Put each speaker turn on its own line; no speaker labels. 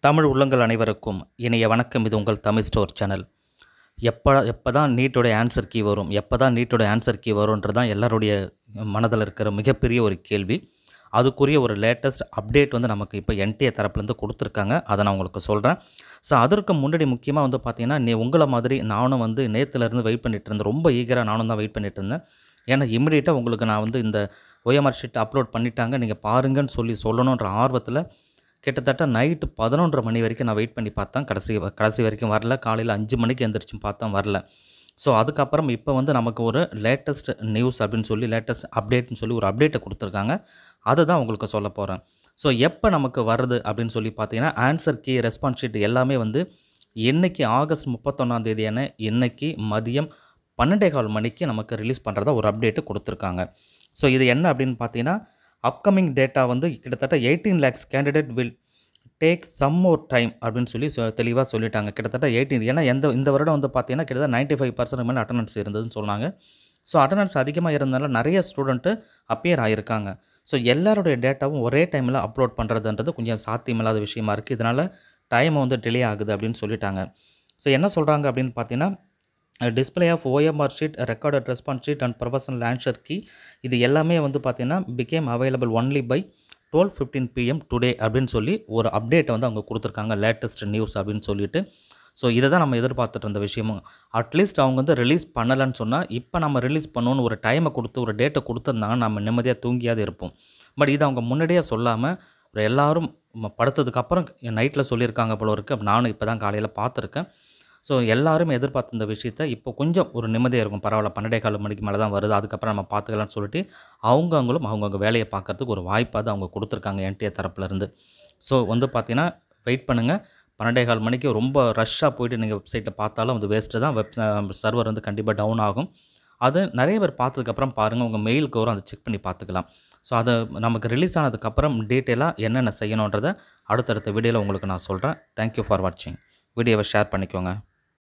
தமிழ் உள்ளங்கள் அனைவருக்கும் இனிய வணக்கம் இது உங்கள் தமிழ் ஸ்டோர் சேனல் எப்போ எப்போ தான் நீட்டோடைய ஆன்சர் கீ வரும் எப்போ தான் நீட்டோடைய ஆன்சர் கீ வரும்ன்றது தான் எல்லாருடைய மனதில் இருக்கிற மிகப்பெரிய ஒரு கேள்வி அதுக்குரிய ஒரு லேட்டஸ்ட் அப்டேட் வந்து நமக்கு இப்போ என்டிஏ தரப்புலேருந்து கொடுத்துருக்காங்க அதை நான் உங்களுக்கு சொல்கிறேன் ஸோ அதற்கு முன்னாடி முக்கியமாக வந்து பார்த்தீங்கன்னா நீ உங்களை மாதிரி நானும் வந்து நேற்றுலேருந்து வெயிட் பண்ணிட்டு இருந்தேன் ரொம்ப ஈகராக நானும் தான் வெயிட் பண்ணிட்டு இருந்தேன் ஏன்னா இமிடியேட்டாக உங்களுக்கு நான் வந்து இந்த ஒயமார் ஷீட் அப்லோட் பண்ணிட்டாங்க நீங்கள் பாருங்கன்னு சொல்லி சொல்லணுன்ற ஆர்வத்தில் கிட்டத்தட்ட நைட்டு பதினொன்றரை மணி வரைக்கும் நான் வெயிட் பண்ணி பார்த்தேன் கடைசி கடைசி வரைக்கும் வரல காலையில் அஞ்சு மணிக்கு எந்திரிச்சு பார்த்தேன் வரல ஸோ அதுக்கப்புறம் இப்போ வந்து நமக்கு ஒரு லேட்டஸ்ட் நியூஸ் அப்படின்னு சொல்லி லேட்டஸ்ட் அப்டேட்னு சொல்லி ஒரு அப்டேட்டை கொடுத்துருக்காங்க அதை தான் உங்களுக்கு சொல்ல போகிறேன் ஸோ எப்போ நமக்கு வருது அப்படின்னு சொல்லி பார்த்தீங்கன்னா ஆன்சர் கீ ரெஸ்பான்ஸ் ஷீட் எல்லாமே வந்து என்னைக்கு ஆகஸ்ட் முப்பத்தொன்னாம் தேதியான இன்னைக்கு மதியம் பன்னெண்டே கால் மணிக்கு நமக்கு ரிலீஸ் பண்ணுறதா ஒரு அப்டேட்டு கொடுத்துருக்காங்க ஸோ இது என்ன அப்படின்னு பார்த்தீங்கன்னா அப்கமிங் டேட்டா வந்து கிட்டத்தட்ட eighteen lakhs candidate will take some more time அப்படின்னு சொல்லி சொ தெளிவாக சொல்லிட்டாங்க கிட்டத்தட்ட எயிட்டீன் ஏன்னா எந்த இந்த வருடம் வந்து பார்த்தீங்கன்னா கிட்டத்தட்ட நைன்ட்டி ஃபைவ் பர்சன்ட் மேலே அட்டண்டன்ஸ் இருந்ததுன்னு சொன்னாங்க ஸோ அட்டண்டன்ஸ் அதிகமாக இருந்தனால நிறைய ஸ்டூடெண்ட்டு அப்பியர் ஆகியிருக்காங்க ஸோ எல்லாருடைய டேட்டாவும் ஒரே டைமில் அப்லோட் பண்ணுறதுன்றது கொஞ்சம் சாத்தியமில்லாத விஷயமா இருக்குது இதனால் டைம் வந்து டிலே ஆகுது அப்படின்னு சொல்லிட்டாங்க ஸோ என்ன சொல்கிறாங்க அப்படின்னு பார்த்தீங்கன்னா display of OMR sheet recorded response sheet and professional answer key இது எல்லாமே வந்து பார்த்தீங்கன்னா become available only by twelve fifteen PM today அப்படின்னு சொல்லி ஒரு அப்டேட்டை வந்து அவங்க கொடுத்துருக்காங்க லேட்டஸ்ட் நியூஸ் அப்படின்னு சொல்லிட்டு ஸோ இதை தான் நம்ம எதிர்பார்த்துட்டு இருந்த விஷயமும் அட்லீஸ்ட் அவங்க வந்து ரிலீஸ் பண்ணலைன்னு சொன்னால் இப்போ நம்ம ரிலீஸ் பண்ணணும்னு ஒரு டைமை கொடுத்து ஒரு டேட்டை கொடுத்துருந்தாங்கன்னா நம்ம நிம்மதியாக தூங்கியாவது இருப்போம் பட் இதை அவங்க முன்னாடியே சொல்லாமல் ஒரு எல்லாரும் ம- படுத்ததுக்கப்புறம் நைட்டில் சொல்லியிருக்காங்க போல இருக்குது நானும் இப்போ தான் காலையில் பார்த்துருக்கேன் ஸோ எல்லாரும் எதிர்பார்த்த இந்த விஷயத்த இப்போ கொஞ்சம் ஒரு நிம்மதியாக இருக்கும் பரவாயில்ல பன்னெண்டே கால் மணிக்கு மேலே தான் வருது அதுக்கப்புறம் நம்ம பார்த்துக்கலாம்னு சொல்லிட்டு அவங்கவுங்களும் அவங்கவுங்க வேலையை பார்க்கறதுக்கு ஒரு வாய்ப்பாக தான் அவங்க கொடுத்துருக்காங்க என்டிஏ தரப்புலேருந்து ஸோ வந்து பார்த்தீங்கன்னா வெயிட் பண்ணுங்கள் பன்னெண்டே கால் மணிக்கு ரொம்ப ரஷ்ஷாக போயிட்டு நீங்கள் வெப்சைட்டை பார்த்தாலும் அது வேஸ்ட்டு தான் வெப் சர்வர் வந்து கண்டிப்பாக டவுன் ஆகும் அது நிறைய பேர் பார்த்ததுக்கப்புறம் பாருங்கள் உங்கள் மெயிலுக்கு வரும் அதை செக் பண்ணி பார்த்துக்கலாம் ஸோ அதை நமக்கு ரிலீஸ் ஆனதுக்கப்புறம் டீட்டெயிலாக என்னென்ன செய்யணுன்றதை அடுத்தடுத்த வீடியோவில் உங்களுக்கு நான் சொல்கிறேன் தேங்க்யூ ஃபார் வாட்சிங் வீடியோவை ஷேர் பண்ணிக்கோங்க